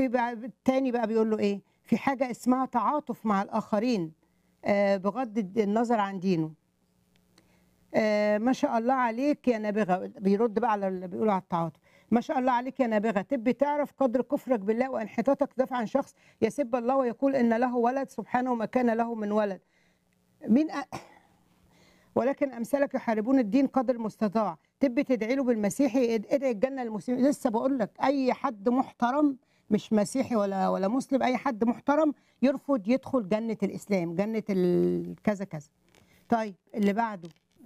في بقى التاني بقى بيقول له ايه في حاجه اسمها تعاطف مع الاخرين آه، بغض النظر عن دينه آه، ما شاء الله عليك يا نابغه بيرد بقى على اللي بيقولوا على التعاطف ما شاء الله عليك يا نابغه تبي تعرف قدر كفرك بالله وانحطاطك دفع عن شخص يسب الله ويقول ان له ولد سبحانه ما كان له من ولد مين أ... ولكن امثالك يحاربون الدين قدر المستطاع تبي تدعي له بالمسيحي اد- ادعي الجنه للمسلمين لسه بقول لك اي حد محترم مش مسيحي ولا ولا مسلم اي حد محترم يرفض يدخل جنه الاسلام جنه ال- كذا كذا طيب اللي بعده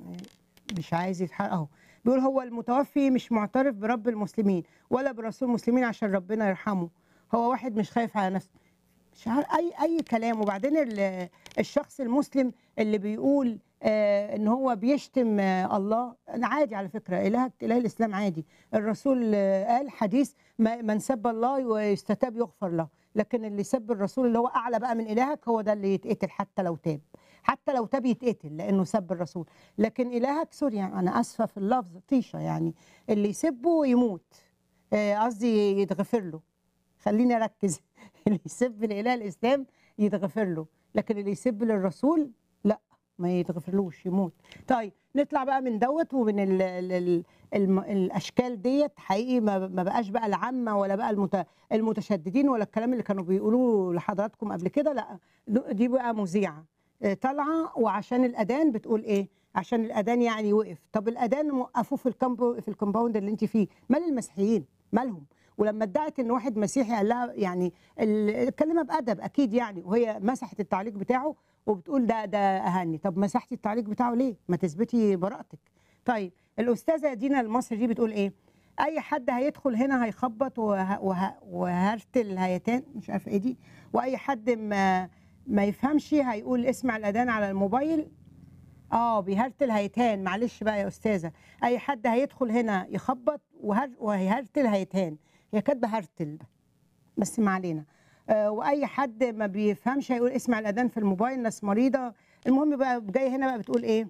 مش عايز يتحقق اهو بيقول هو المتوفي مش معترف برب المسلمين ولا برسول المسلمين عشان ربنا يرحمه هو واحد مش خايف على نفسه مش عارف اي اي كلام وبعدين ال- الشخص المسلم اللي بيقول آه ان هو بيشتم آه الله أنا عادي على فكره الهك اله الاسلام عادي الرسول آه قال حديث ما- من سب الله ويستتاب يغفر له لكن اللي سب الرسول اللي هو اعلى بقى من الهك هو ده اللي يتقتل حتى لو تاب حتى لو تاب يتقتل لانه سب الرسول لكن الهك سوري يعني انا اسفه في اللفظ طيشه يعني اللي يسبه يموت آه، قصدي يتغفر له خليني اركز اللي يسب الاله الاسلام يتغفر له لكن اللي يسب للرسول لا ما يتغفرلوش يموت طيب نطلع بقى من دوت ومن ال ال ال الم الاشكال ديت حقيقي ما ما بقاش بقى العامه ولا بقى المت المتشددين ولا الكلام اللي كانوا بيقولوه لحضراتكم قبل كده لا دي بقى مذيعه آه، طالعه وعشان الاذان بتقول ايه عشان الاذان يعني وقف طب الاذان موقفوه في الكامبو في الكومباوند اللي انت فيه مال المسيحيين مالهم ولما ادعت ان واحد مسيحي قال لها يعني ال- اتكلمها بادب اكيد يعني وهي مسحت التعليق بتاعه وبتقول ده ده اهني طب مسحتي التعليق بتاعه ليه ما تثبتي براءتك طيب الاستاذه دينا المصري دي بتقول ايه اي حد هيدخل هنا هيخبط وه... وه... وهرتل هيتان مش عارفه ايه دي واي حد ما ما يفهمش هيقول اسمع الاذان على الموبايل اه بيهرتل هيتهان معلش بقى يا استاذه اي حد هيدخل هنا يخبط وهر... وهيهرتل هيتهان هي كاتبه هرتل بس ما علينا آه واي حد ما بيفهمش هيقول اسمع الاذان في الموبايل ناس مريضه المهم بقى جايه هنا بقى بتقول ايه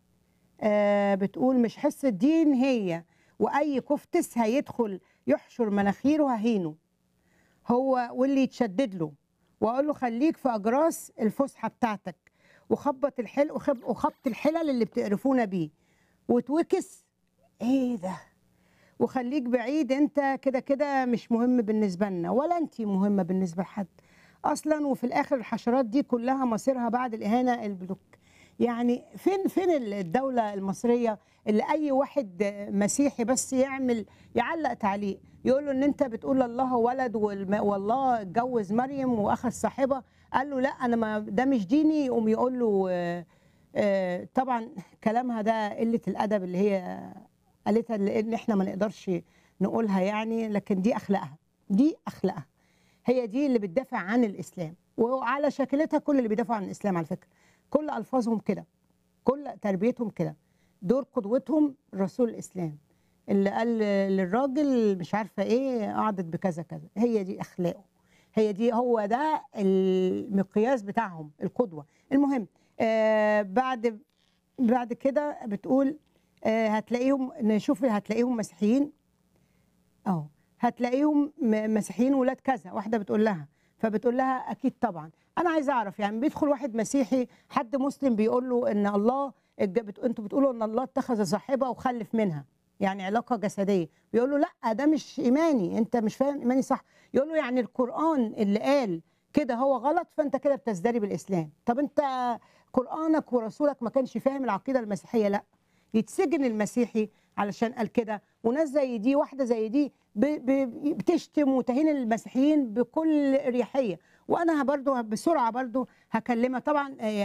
آه بتقول مش حس الدين هي واي كفتس هيدخل يحشر مناخيره ههينه هو واللي يتشدد له واقول له خليك في اجراس الفسحه بتاعتك وخبط الحل وخب- وخبط الحلل اللي بتقرفونا بيه وتوكس ايه ده وخليك بعيد انت كده كده مش مهم بالنسبه لنا ولا انت مهمه بالنسبه لحد اصلا وفي الاخر الحشرات دي كلها مصيرها بعد الاهانه البلوك يعني فين فين الدوله المصريه اللي اي واحد مسيحي بس يعمل يعلق تعليق يقول له ان انت بتقول الله ولد والم- والله اتجوز مريم واخذ صاحبه قال له لا انا ما ده مش ديني يقوم يقول له آه، آه، طبعا كلامها ده قله الادب اللي هي قالتها اللي اللي احنا ما نقدرش نقولها يعني لكن دي اخلاقها دي اخلاقها هي دي اللي بتدافع عن الاسلام وعلى شكلتها كل اللي بيدافعوا عن الاسلام على فكره كل الفاظهم كده كل تربيتهم كده دور قدوتهم رسول الاسلام اللي قال للراجل مش عارفه ايه قعدت بكذا كذا هي دي اخلاقه هي دي هو ده المقياس بتاعهم القدوه المهم آه بعد بعد كده بتقول آه هتلاقيهم نشوف هتلاقيهم مسيحيين اه هتلاقيهم م- مسيحيين ولاد كذا واحده بتقول لها فبتقول لها اكيد طبعا انا عايزه اعرف يعني بيدخل واحد مسيحي حد مسلم بيقول له ان الله الج- بت- انتوا بتقولوا ان الله اتخذ صاحبه وخلف منها يعني علاقه جسديه بيقول له لا ده مش ايماني انت مش فاهم ايماني صح يقول له يعني القران اللي قال كده هو غلط فانت كده بتزدري بالاسلام طب انت قرانك ورسولك ما كانش فاهم العقيده المسيحيه لا يتسجن المسيحي علشان قال كده وناس زي دي واحده زي دي ب- ب- بتشتم وتهين المسيحيين بكل اريحيه وانا برضو بسرعه برضو هكلمها طبعا هي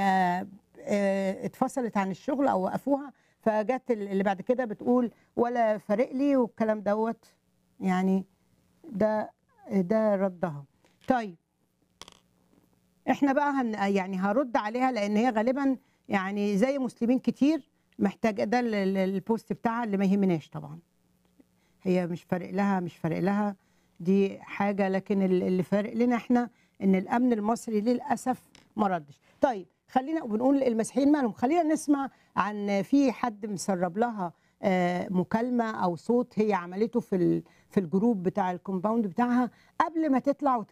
آه، اتفصلت عن الشغل او وقفوها فجت اللي بعد كده بتقول ولا فارق لي والكلام دوت يعني ده ده ردها طيب احنا بقى هن يعني هرد عليها لان هي غالبا يعني زي مسلمين كتير محتاجه ده ال- ال- البوست بتاعها اللي ما يهمناش طبعا هي مش فارق لها مش فارق لها دي حاجه لكن ال- اللي فارق لنا احنا ان الامن المصري للاسف ما ردش طيب خلينا بنقول المسيحيين مالهم خلينا نسمع عن في حد مسرب لها آه، مكالمه او صوت هي عملته في ال- في الجروب بتاع الكومباوند بتاعها قبل ما تطلع